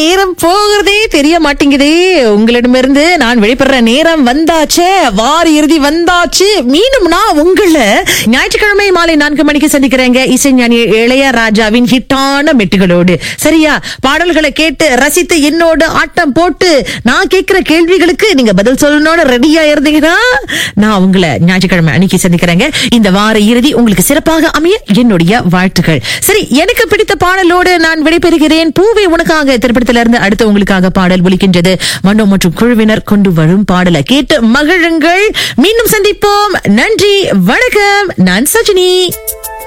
நேரம் போகிறதே தெரிய மாட்டேங்குதே உங்களிடமிருந்து நான் வெளிப்படுற நேரம் வந்தாச்சே வார இறுதி வந்தாச்சு மீண்டும் நான் உங்களை ஞாயிற்றுக்கிழமை மாலை நான்கு மணிக்கு சந்திக்கிறேங்க இசைஞானி இளையராஜாவின் ஹிட்டான மெட்டுகளோடு சரியா பாடல்களை கேட்டு ரசித்து என்னோடு ஆட்டம் போட்டு நான் கேட்கிற கேள்விகளுக்கு நீங்க பதில் சொல்லணும்னு ரெடியா இருந்தீங்கன்னா நான் உங்களை ஞாயிற்றுக்கிழமை அன்னைக்கு சந்திக்கிறேங்க இந்த வார இறுதி உங்களுக்கு சிறப்பாக அமைய என்னுடைய வாழ்த்துக்கள் சரி எனக்கு பிடித்த பாடலோடு நான் விடைபெறுகிறேன் பூவை உனக்காக திரைப்படத்திலிருந்து அடுத்து உங்களுக்காக பாடல் ஒலிக்கின்றது மனோ மற்றும் குழுவினர் கொண்டு வரும் பாடலை கேட்டு மகிழுங்கள் மீண்டும் சந்திப்போம் நன்றி வணக்கம் நான் சஜினி